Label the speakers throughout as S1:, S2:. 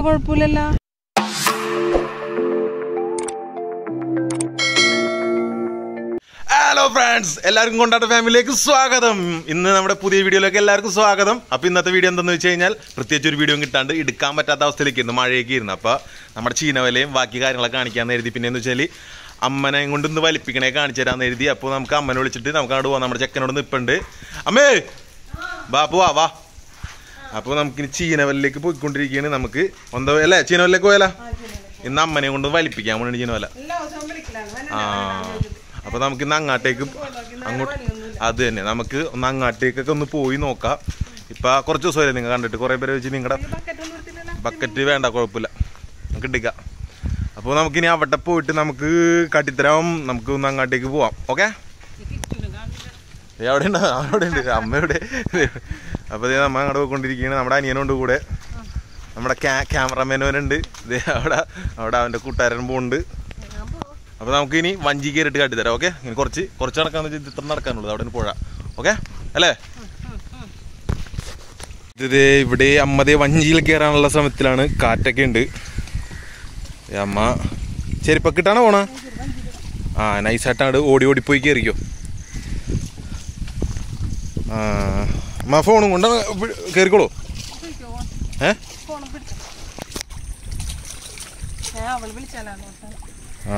S1: കുഴപ്പമില്ലല്ലോ
S2: hello friends എല്ലാവർക്കും കൊണ്ടാട്ട ഫാമിലിയിലേക്ക് സ്വാഗതം ഇന്ന് നമ്മുടെ പുതിയ വീഡിയോയിലേക്ക് എല്ലാവർക്കും സ്വാഗതം അപ്പോൾ ഇന്നത്തെ വീഡിയോ എന്തെന്ന് വെച്ച് കഴിഞ്ഞാൽ പ്രത്യേകിച്ച് ഒരു വീഡിയോ കിട്ടാണ്ട് എടുക്കാൻ പറ്റാത്ത അവസ്ഥയിലേക്ക് ഇന്ന് മഴയൊക്കെ ഇരുന്നു അപ്പോൾ നമ്മുടെ ചീനവലയും ബാക്കി കാര്യങ്ങളൊക്കെ കാണിക്കാമെന്ന് എഴുതി പിന്നെ എന്ന് വെച്ചാൽ അമ്മനെ കൊണ്ട് ഇന്ന് വലിപ്പിക്കണേ കാണിച്ചു തരാമെന്ന് എഴുതി അപ്പോൾ നമുക്ക് അമ്മനെ വിളിച്ചിട്ട് നമുക്ക് അങ്ങോട്ട് പോകാം നമ്മുടെ ചെക്കനോട് നിൽപ്പുണ്ട് അമ്മേ ബാപ്പു വാ വാ അപ്പോൾ നമുക്കിനി ചീനവലിലേക്ക് പോയിക്കൊണ്ടിരിക്കുകയാണ് നമുക്ക് എന്താ അല്ലേ ചീനവലിലേക്ക് പോയാലോ ഇന്ന് അമ്മനെ കൊണ്ട് വലിപ്പിക്കാൻ വേണ്ടി ചീനവല ആ അപ്പൊ നമുക്ക് ഇന്ന് അങ്ങാട്ടേക്ക് അങ്ങോട്ട് അത് തന്നെ നമുക്ക് ഒന്ന് അങ്ങാട്ടേക്കൊക്കെ ഒന്ന് പോയി നോക്കാം ഇപ്പൊ കുറച്ച് ദിവസമല്ലേ നിങ്ങൾ കണ്ടിട്ട് കുറെ പേര് വെച്ച് നിങ്ങളുടെ ബക്കറ്റ് വേണ്ട കുഴപ്പമില്ല നമുക്ക് ഇടിക്കാം അപ്പോൾ നമുക്കിനി അവിടെ പോയിട്ട് നമുക്ക് കാട്ടിത്തരാം നമുക്ക് ഒന്ന് അങ്ങാട്ടേക്ക് പോവാം ഓക്കെ അവിടെ ഉണ്ട് അവിടെ ഉണ്ട് അമ്മയുടെ അപ്പോൾ ദേ നമ്മ അങ്ങോട്ട് പോയിക്കൊണ്ടിരിക്കുകയാണ് നമ്മുടെ അനിയനുണ്ട് കൂടെ നമ്മുടെ ക്യാ ക്യാമറമാനവനുണ്ട് ദേ അവിടെ അവിടെ അവൻ്റെ കൂട്ടുകാരൻ പോകുന്നുണ്ട് അപ്പോൾ നമുക്ക് ഇനി വഞ്ചി കയറിയിട്ട് കാട്ടിത്തരാം ഓക്കെ ഇനി കുറച്ച് കുറച്ച് നടക്കാന്ന് വെച്ചാൽ ഇത്ര നടക്കാനുള്ളത് അവിടെ നിന്ന് പുഴ ഓക്കെ അല്ലേ ഇത് ഇവിടെ അമ്മതേ വഞ്ചിയിൽ കയറാനുള്ള ശ്രമത്തിലാണ് കാറ്റൊക്കെ ഉണ്ട് ദേ അമ്മ ചെരുപ്പൊക്കെ ഇട്ടാണോ പോണ ആ നൈസായിട്ടാണ് ഓടി ഓടി പോയി കയറിക്കോ ആ അമ്മ ഫോണും കൊണ്ട് കയറിക്കോളൂ ഏ
S1: അവള് വിളിച്ചാലോ
S2: ആ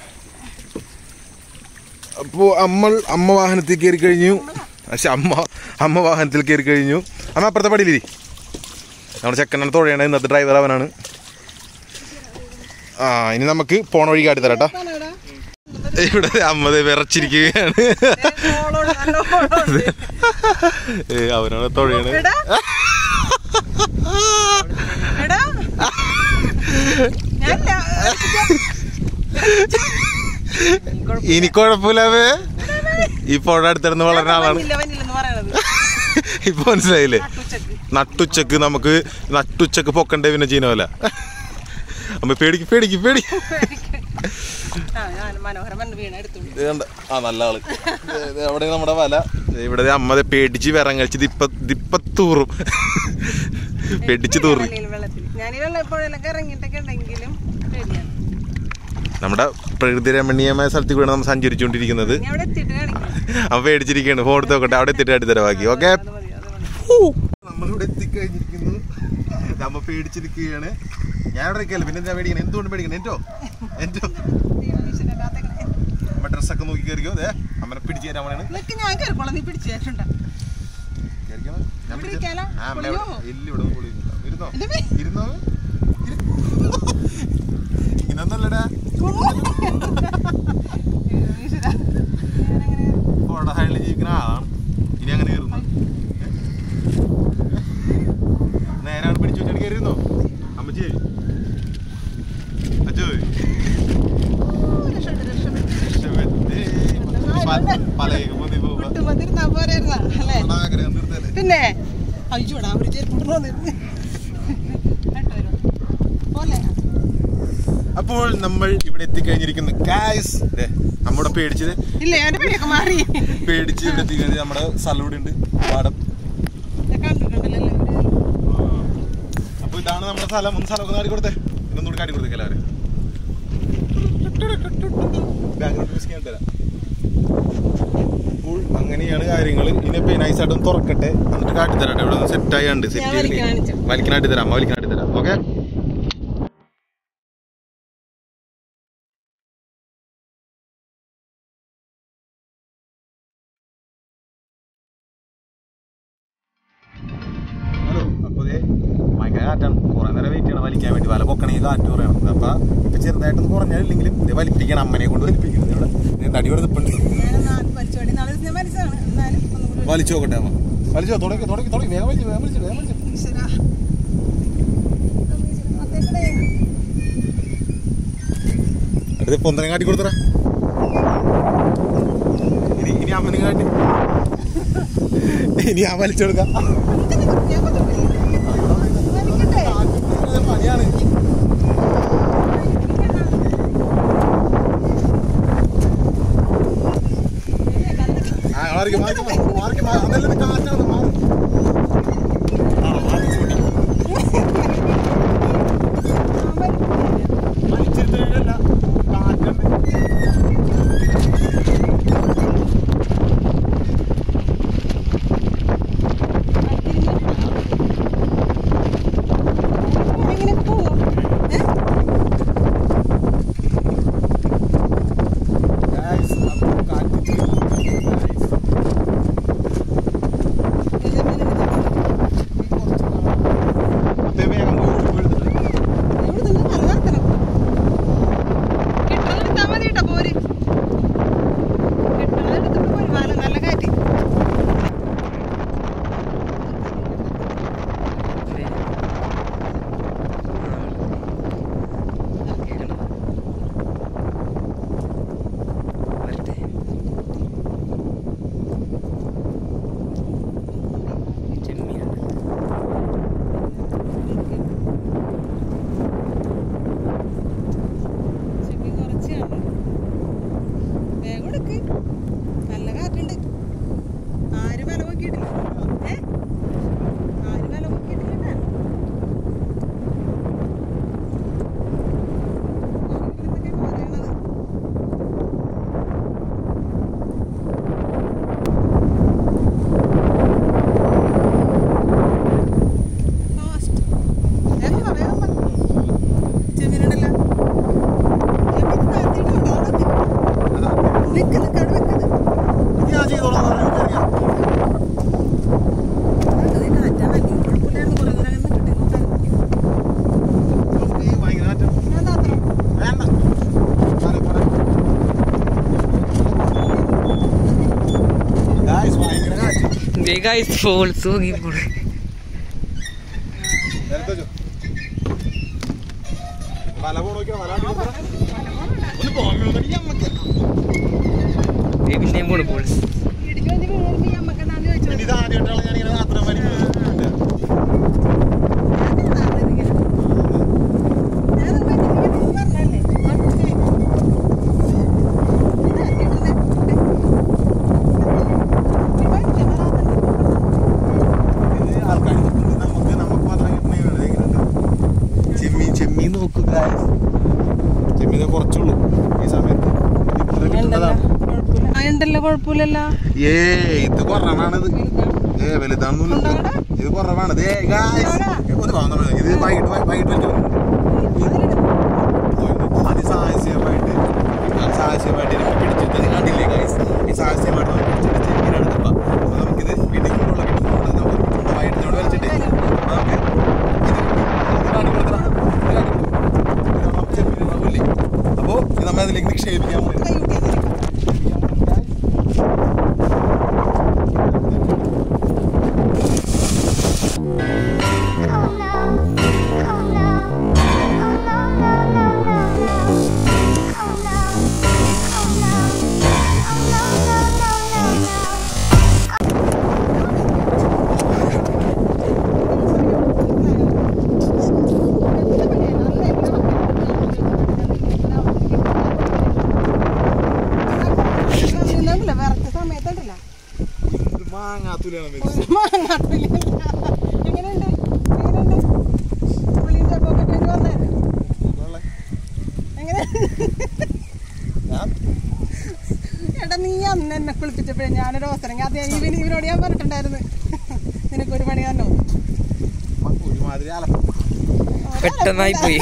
S2: അപ്പോൾ അമ്മ അമ്മ വാഹനത്തിൽ കയറി കഴിഞ്ഞു പക്ഷെ അമ്മ അമ്മ വാഹനത്തിൽ കയറി കഴിഞ്ഞു അമ്മ അപ്പുറത്തെ പടിയിലിരി നമ്മുടെ ചെക്കനാണ് തുഴയണത് ഇന്നത്തെ ഡ്രൈവർ അവനാണ് ആ ഇനി നമുക്ക് പോണ വഴി കാട്ടി തരാട്ടാ ഇവിടെ അമ്മത് വിറച്ചിരിക്കുകയാണ് ഏ, അവനാണ് തുഴയണത്
S1: എടാ എടാ ഞാനില്ല.
S2: ഇനി കുഴപ്പമില്ലാവേ ഈ പുഴ അടുത്തിരുന്ന് വളരുന്ന ആളാണ്
S1: വന്നില്ല, വന്നില്ലെന്ന് പറയണത്.
S2: ഇപ്പൊ മനസ്സിലായില്ലേ
S1: ഉച്ചക്ക്.
S2: നട്ടുച്ചക്ക് നമുക്ക് നട്ടുച്ചക്ക് പൊക്കണ്ടേ പിന്നെ ചീനവല അമ്മ പേടിക്ക് പേടിക്ക് പേടിക്ക്
S1: ആ, ഞാൻ മനോഹരം വന്ന് വീണ എടുത്തോണ്ട്.
S2: ഇത് കണ്ട ആ നല്ല ആള് ദേ, ദേ അവിടെ നമ്മുടെ വല ദേ ഇവിടെ ദേ അമ്മ ദേ പേടിച്ച് വിറങ്ങലിച്ച് ദിപ്പ ദിപ്പത്തൂറും പേടിച്ച് തൂറി
S1: വെള്ളയിൽ വെള്ളത്തിൽ. ഞാൻ ഈ വെള്ളപ്പുഴയിലൊക്കെ ഇറങ്ങിയിട്ടൊക്കെ ഉണ്ടെങ്കിലും പേടിയാണ്.
S2: നമ്മുടെ പ്രകൃതി രമണീയമായ സ്ഥലത്തിൽ കൂടെ നമ്മൾ സഞ്ചരിച്ചുകൊണ്ടിരിക്കുന്നത്
S1: ഇനി അവിടെ എത്തിയിട്ട് കാണിക്കാം.
S2: അമ്മ പേടിച്ചിരിക്കുകയാണ് ഫോൺ എടുത്ത് നോക്കട്ടെ അവിടെ എത്തിയിട്ട് അടിത്തരം ബാക്കി ഓക്കെ
S1: അത് മതി, അത് മതി.
S2: നമ്മളിവിടെ എത്തിക്കഴിഞ്ഞിരിക്കുന്നു നമ്മ പേടിച്ചിരിക്കുകയാണ് ഞാൻ ഇവിടെ നിൽക്കല്ലേ പിന്നെ ഞാൻ പേടിക്കണം എന്തുകൊണ്ട് പേടിക്കണം എന്തോ എന്തോ
S1: ഈശ്വരൻ്റെ അകത്തേക്ക്.
S2: അമ്മ ഡ്രസ്സൊക്കെ നോക്കി കയറിക്കോ അതെ അമ്മനെ പിടിച്ചു തരാൻ വേണേ
S1: നിനക്ക് ഞാൻ കയറിക്കോളാം നീ പിടിച്ചു തരണ്ട
S2: കയറിക്കോ ഞാൻ
S1: ഇവിടെ
S2: പിടിച്ചു
S1: ഇരിക്കാലോ?
S2: ആ അമ്മ
S1: പൊളിയോ?
S2: ഇല്ല ഇവിടെ ഒന്നും പൊളിയുന്നില്ല. ഇരുന്നോ
S1: എന്റെ മേ.
S2: ഇരുന്നോ ഇന്നൊന്നല്ലടാ
S1: ഈശ്വരാ. ഞാനങ്ങനെ
S2: കോട ഹൈലിൽ ജീവിക്കുന്ന ആളാണ് ഇനി അങ്ങനെ കയറുന്നു നേരാണ് പിടിച്ചു വെച്ചിട്ട് കയറിയിരുന്നോ അമ്മച്ചി അച്ഛോ
S1: രക്ഷപ്പെട്ടു, രക്ഷപ്പെട്ടു.
S2: രക്ഷപ്പെട്ടേ. പല- പലകയൊക്കെ പൊതി പോവുക.
S1: കുട്ടുമ്പത്തിരുന്നാ പോരായിരുന്നാ, അല്ലേ?
S2: നമ്മുടെ ആഗ്രഹം തീർത്തല്ലേ?
S1: പിന്നെ അയ്യോടാ ഒരു ചെരുപ്പിട്ട് വന്നിരുന്നു പോലെ
S2: അപ്പോൾ നമ്മൾ ഇവിടെ എത്തിക്കഴിഞ്ഞിരിക്കുന്നു ഗായ്സ് നമ്മുടെ പേടിച്ചത്
S1: ഇല്ല എന്റെ പേടിയൊക്കെ മാറി
S2: പേടിച്ച് ഇവിടെ എത്തിക്കഴിഞ്ഞത് നമ്മുടെ സ്ഥലം ഇവിടെ ഉണ്ട് പാടം
S1: ഇത് കണ്ടിട്ടുണ്ടല്ലോ എല്ലാവരും.
S2: അപ്പൊ ഇതാണ് നമ്മുടെ സ്ഥലം ഒന്ന് സ്ഥലമൊക്കെ കാട്ടി കൊടുത്തേ ഇതൊന്നുകൂടി കാട്ടി കൊടുത്തേക്ക് എല്ലാവരും ബാക്ക്ഗ്രൗണ്ട് മ്യൂസിക് ഞാൻ തരാം അപ്പോൾ അങ്ങനെയാണ് കാര്യങ്ങൾ ഇനിയിപ്പോ നൈസായിട്ട് ഒന്ന് തുറക്കട്ടെ എന്നിട്ട് കാട്ടി തരാം ഇവിടെ ഒന്ന് സെറ്റ് ആയിണ്ട്
S1: ഞാൻ
S2: സെറ്റ്
S1: വലിക്കാൻ കാണിച്ചു.
S2: വലിക്കനാട്ടി തരാം അമ്മ വലിക്കനാട്ടി തരാം ഓക്കെ ഹലോ അപ്പോൾ ദേ ഭയങ്കര കാറ്റാണ് കുറേ നേരം വെയിറ്റ് ചെയ്യണം വലിക്കാൻ വേണ്ടി വല പൊക്കണമെങ്കിൽ കാറ്റ് പറയണം അപ്പൊ ഇപ്പൊ ചെറുതായിട്ടൊന്ന് കുറഞ്ഞാലില്ലെങ്കിലും ഇത് വലിപ്പിക്കണം അമ്മനെ കൊണ്ട് വലിപ്പിക്കണം ഇവിടെ ദേ തടി ഇവിടെ നിൽപ്പുണ്ട്
S1: ഞാനൊന്ന് ആദ്യം വലിച്ചോടി. നാളെ ദിവസം ഞാൻ വലിച്ചതാണ്. എന്നാലും ഒന്നും കൂടി
S2: വലിച്ചു നോക്കട്ടെ അമ്മ വലിച്ചോ തുടങ്ങി തുടങ്ങി തുടങ്ങി വേഗം വലിച്ചു വേഗം വലിച്ചു വേഗം വലിച്ചു
S1: ഈശ്വരാ. അത്തേക്കണേ.
S2: അടുത്ത് പൊന്തനെ കാട്ടി കൊടുത്തറ ഇനി ഇനി അമ്മനെ കാട്ടി ഇനി ഞാൻ വലിച്ചു കൊടുക്കാം
S1: ഞാൻ കൊണ്ടുപോയി. വലിക്കട്ടെ.
S2: പണിയാണ് ആ മാറിക്ക് മാറിക്ക് മാറിക്ക് മാറി അതല്ല കാറ്റാണ് മാറി ആ മാറി കൂട്ടി
S3: ഗൈസ് ഫോൾസ് നോക്കി പോണു
S2: വല പോണോക്കിയാ വല ഒന്ന് പോകാൻ നമുക്ക്
S3: പിന്നെയും പോണു ഫോൾസ്
S1: ഇടിച്ചു വന്ന് വീഴുമ്പോ ഈ അമ്മക്കെന്താന്ന് ചോദിച്ചു.
S2: പിന്നെ ഇത് ആദ്യമായിട്ടാണ് ഞാനിങ്ങനെ യാത്ര വലിക്കുന്നത്
S1: ഞാനെന്താ ഇതിങ്ങനെ? ഞാനത് പറ്റി പറ്റി പറഞ്ഞതല്ലേ? അടുത്ത്. ഇതാ, ഇടുന്നെ. ഇപ്പൊ ഇല്ലേ, വരാത്തത്.
S2: ഇത് ആൾക്കാർ നമുക്ക് നമുക്ക് മാത്രം കിട്ടുന്ന ഇവിടെ എങ്ങനെയുണ്ട് ചെമ്മീൻ ചെമ്മീൻ നോക്കുക ചെമ്മീനെ കുറച്ചുള്ളൂ ഈ സമയത്ത് ഇത് കിട്ടുന്നതാണ്
S1: കുഴപ്പമില്ല. ആ, ഉണ്ടല്ലോ കുഴപ്പമില്ലല്ലോ
S2: ഏ ഇത് കുറവാണിത് ഏ വലുതാണെന്നില്ല ഇത് കുറവാണ് ഇത് ഗായ്സ് ഒരു ഭാഗം നമ്മൾ ഇത് വൈകിട്ട് വൈ- വൈകിട്ട് വെച്ച് അതിസാഹസ്യമായിട്ട് സാഹസ്യമായിട്ട് എനിക്ക് പിടിച്ചിട്ട് ഇത് കണ്ടില്ലേ ഗായ്സ് ഈ സാഹസ്യമായിട്ട് നമുക്ക് പിടിച്ചിട്ട് ചെമ്മീനാണ് ഇതിപ്പോ അപ്പൊ നമുക്കിത് വീട്ടിൽ കൊണ്ടുള്ള കിട്ടുന്നുണ്ട് നമുക്ക് സ്വന്തമായിട്ട് ഇവിടെ വലിച്ചിട്ട് നമുക്ക് ഇത് ഇത് കാണിക്കൊടുക്കണം ഇത് കാണിക്കൊടുക്കണം ഇത് നമുക്ക് ചെമ്മീൻ ഉണ്ടാവില്ലേ അപ്പോൾ ഇത് നമ്മൾ അതിലേക്ക് നിക്ഷേപിക്കാൻ പോകും
S1: കൈ കൂട്ടിയതിലേക്ക്.
S4: Oh no. Oh no. Oh no. Oh no, no, no, no, no. Oh no. Oh no. Oh no, no, no, no, no.
S1: ഇതൊന്നുമില്ല, വിറച്ച സമയത്തുണ്ടല്ലോ
S2: ഇത് മാങ്ങാത്തൂലാണ്
S1: ഒരു മാങ്ങാട്ടില്ല. എങ്ങനെയുണ്ട് എങ്ങനെയുണ്ട് പുളിയുടെ പോക്കറ്റ് വേണ്ടി വന്നേരെ എങ്ങനെ എടാ നീ അന്ന് എന്നെ കുളിപ്പിച്ചപ്പോഴേ ഞാനൊരു അവസരം അത് ഇവന് ഇവനോട് ഞാൻ പറഞ്ഞിട്ടുണ്ടായിരുന്നു നിനക്കൊരു പണി തന്നെ
S2: ഒരുമാതിരി അലപ്പം
S3: പെട്ടെന്നായി പോയി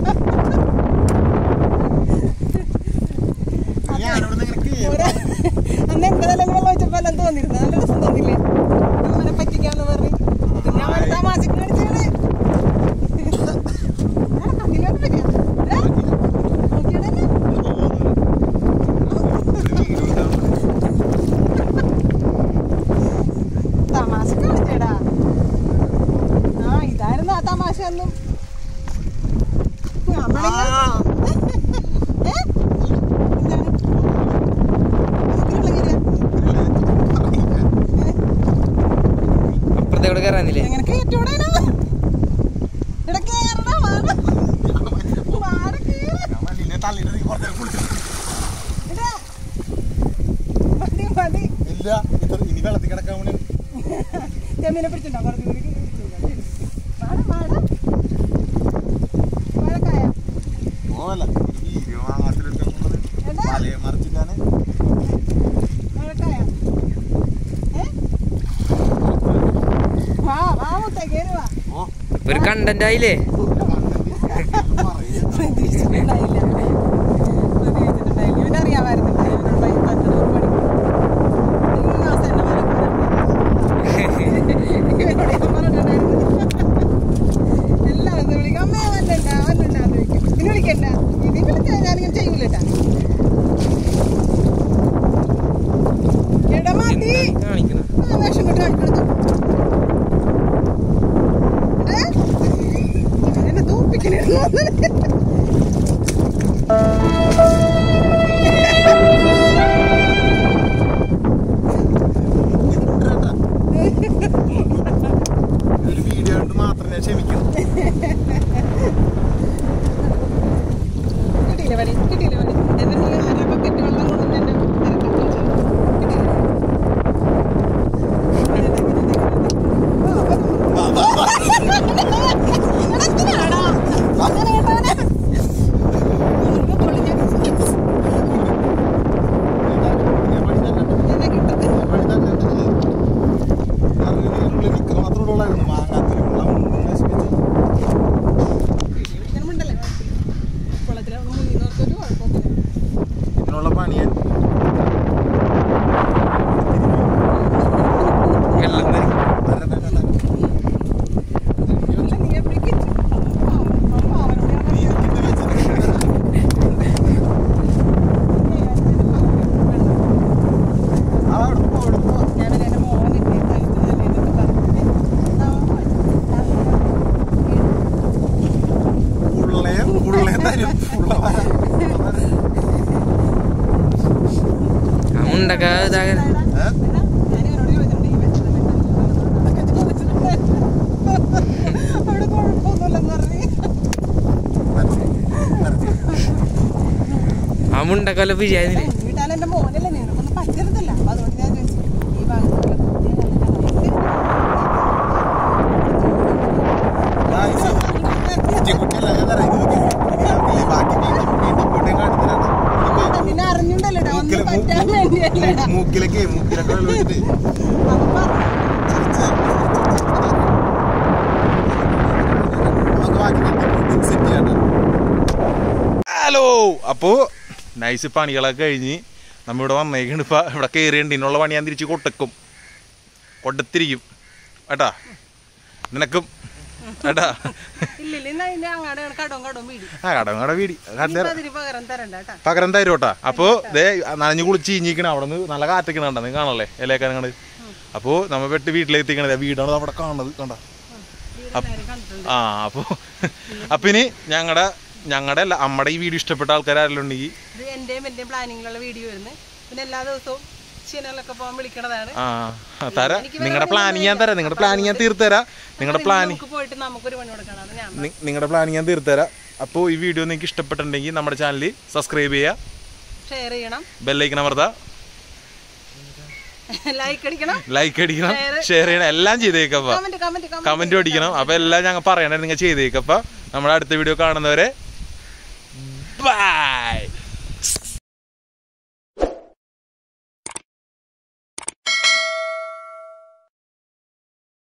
S2: ഞാനിവിടെ ഇങ്ങനെ
S1: ഒരു- അന്ന് എന്റെ തലയിൽ വെള്ളം വെച്ചപ്പോ എല്ലാം തോന്നിയിരുന്നു നല്ല രസം തോന്നില്ലേ അവനെ പറ്റിക്കാന്ന് പറഞ്ഞു ഇത് ഞാൻ ഒരു തമാശക്ക് കാണിച്ചാണ് കണ്ണിലോട്ട് പറ്റിയ നോക്കിയടല്ലേ തമാശ കാണിച്ചേടാ ആ ഇതായിരുന്നു ആ തമാശ ഒന്നും
S3: അപ്പുറത്തേക്കൂടെ കയറാന്നില്ലേ
S1: എങ്ങനെ കേട്ടൂടാ ഇവിടെ കേറടാ വാടാ വാടാ കേറ് ഇടാ മതി മതി
S2: ഇല്ല ഇത്ര ഇനി വെള്ളത്തിൽ കിടക്കാൻ വേണ്ടി
S1: ചെമ്മീനെ പിടിച്ചിട്ടുണ്ടോ കുറച്ച് കൂടി പിടിച്ചിട്ടുണ്ടോ? വാടാ വാടാ വാഴക്കായ
S2: പോവല്ല വീഡിയോ വാങ്ങാത്തിലെടുക്കാൻ
S1: എടാ
S2: തലയെ മറിച്ചിട്ടാണ്
S1: വാഴക്കായ ഏ വാ വാ മുത്തേ കേറി വാ
S2: ഓ
S3: ഇപ്പൊ ഒരു കണ്ടന്റ് ആയില്ലേ
S1: പ്രതീക്ഷിച്ചിട്ടുണ്ടായില്ല പ്രതീക്ഷിച്ചിട്ടുണ്ടായില്ല ഇവനറിയാമായിരുന്നു ഇവനോട് പൈ- പത്ത് നൂറ് പണി ഈ മാസം എന്നെ വരെ ഇവനോട് ഞാൻ പറഞ്ഞിട്ടുണ്ടായിരുന്നു എല്ലാ ദിവസവും വിളിക്കും അമ്മേ വന്നണ്ട വന്നണ്ടാന്ന് ചോദിക്കും ഇനി വിളിക്കണ്ട ഇനി വിളിച്ചാൽ ഞാനിങ്ങനെ ചെയ്യൂലട്ടാ എടാ മതി
S3: കാണിക്കണം
S1: ആ വേഷം കിട്ടി കാണിക്കെടുത്തു എന്നെ തൂപ്പിക്കണേ
S2: ഒരു വീഡിയോ കൊണ്ട് മാത്രം ഞാൻ ക്ഷമിക്കണം
S1: കിട്ടിയില്ല പണി കിട്ടിയില്ല പണി എന്നെ നീ അര ബക്കറ്റ് വെള്ളം കൊണ്ട് എന്നെ ഇറക്കി കുളിച്ചു. കിട്ടിയില്ല. ഇങ്ങനെ, ഇങ്ങനെ, ഇങ്ങനെ, ഇങ്ങനെ. ഓ, വന്നു. എടാ, എന്തിനാടാ? അങ്ങനെ കേട്ടവനെ. ഇങ്ങ് പൊളിഞ്ഞ
S2: ഞാൻ പണി തന്നെ
S1: എന്നെ കിട്ടും.
S2: ഞാൻ പണി തന്നെ ഉള്ളിൽ നിൽക്കുന്ന മാത്രമേ ഉള്ളായിരുന്നു മാങ്ങാത്തിൽ വെള്ളം നശിപ്പിച്ച്
S1: ഇങ്ങനെ മിണ്ടല്ലേ? കുളത്തിലെ മുങ്ങിയവർക്കൊരു കുഴപ്പമില്ല
S2: ഇതിനുള്ള പണിയാൻ
S3: വെള്ളം തരും
S1: അല്ല, നീ എപ്പോഴും കിച്ചു. അമ്മ അവനോട് ഞാൻ
S2: നീ ഇതിന്റെ വെച്ചത് ആ അവിടെ പോ അവിടെ പോ
S1: ഞാൻ എൻ്റെ മോനെ
S2: പുള്ളേ തരും പുള്ള
S3: ആ മുണ്ടൊക്കെ ഇതാകെ
S1: അവിടെ കുഴപ്പമൊന്നുമില്ലെന്ന് പറഞ്ഞു
S3: ആ മുണ്ടൊക്കെ വല്ല പിരിയാതില്ലേ
S1: വീട്ടാൽ എന്റെ മോനല്ലേ നിനക്കൊന്നും പറ്റരുതല്ല അപ്പൊ അതുകൊണ്ട് ഞാൻ ചോദിച്ചു ഈ ഭാഗത്തുള്ള നിന്നെ അറിഞ്ഞുണ്ടല്ലോടാ ഒന്നും പറ്റാൻ വേണ്ടിയല്ല
S2: മൂക്കിലൊക്കെ മൂക്കിലൊക്കെ വെള്ളം ഒഴിച്ചിട്ട്
S1: അത് പറഞ്ഞു
S2: ഹലോ അപ്പോ നൈസ് പണികളൊക്കെ കഴിഞ്ഞ് നമ്മിവിടെ വന്നേക്കാണ് ഇപ്പൊ ഇവിടെ കയറിയുണ്ട് ഇതിനുള്ള പണി ഞാൻ തിരിച്ച് കൊട്ടക്കും കൊട്ടത്തിരിക്കും ഏട്ടാ നിനക്കും ഏട്ടാ
S1: ഇല്ലില്ല ഇന്ന് അതിന്റെ അങ്ങാട് കടവും കടവും വീടി
S2: ആ കടങ്ങടെ വീടി
S1: ഇനിയിപ്പോ അതിന് പകരം തരണ്ട കേട്ടാ
S2: പകരം തരും കേട്ടാ അപ്പോ ദേ നനഞ്ഞു കുളിച്ച് ഇഞ്ഞിക്കണം അവിടെ നിന്ന് നല്ല കാറ്റൊക്കെ നീ കാണല്ലേ ഇലയൊക്കെ അപ്പോ നമ്മ പെട്ട് വീട്ടിലേക്ക് എത്തിക്കണത് വീടാണ് അവിടെ കാണുന്നത് കണ്ട
S1: വീടെല്ലാവരും കണ്ടിട്ടുണ്ട്
S2: ആ അപ്പോ അപ്പൊ ഇനി ഞങ്ങളുടെ ഞങ്ങളുടെ അല്ല നമ്മുടെ ഈ വീഡിയോ ഇഷ്ടപ്പെട്ട ആൾക്കാരെല്ലാം ഉണ്ടെങ്കിൽ
S1: ഇത് എന്റെയും എന്റെയും പ്ലാനിങ്ങിലുള്ള വീഡിയോ വരുന്നത് പിന്നെ എല്ലാ ദിവസവും ചീനലൊക്കെ പോകാൻ വിളിക്കണതാണ്
S2: ആ തരാം നിങ്ങളുടെ പ്ലാനിങ് ഞാൻ തരാം നിങ്ങളുടെ പ്ലാനിങ് ഞാൻ തീർത്തരാം നിങ്ങളുടെ പ്ലാനിങ്
S1: നമുക്ക് പോയിട്ട് നമുക്കൊരു പണി കൊടുക്കണം അത് ഞാൻ
S2: നിങ്ങളുടെ പ്ലാനിങ് ഞാൻ തീർത്തരാം അപ്പോൾ ഈ വീഡിയോ നിങ്ങൾക്ക് ഇഷ്ടപ്പെട്ടിട്ടുണ്ടെങ്കിൽ നമ്മുടെ ചാനൽ സബ്സ്ക്രൈബ് ചെയ്യുക
S1: ഷെയർ ചെയ്യണം
S2: ബെല്ലൈക്കൺ അമർത്താം
S1: ലൈക്ക് അടിക്കണം
S2: ലൈക്ക് അടിക്കണം ഷെയർ ചെയ്യണം എല്ലാം ചെയ്തേക്കപ്പ
S1: കമന്റ് കമന്റ്
S2: കമന്റ് അടിക്കണം അപ്പൊ എല്ലാം ഞങ്ങൾ പറയണേ നിങ്ങൾ ചെയ്തേക്കപ്പ നമ്മുടെ അടുത്ത വീഡിയോ കാണുന്നവരെ ബൈ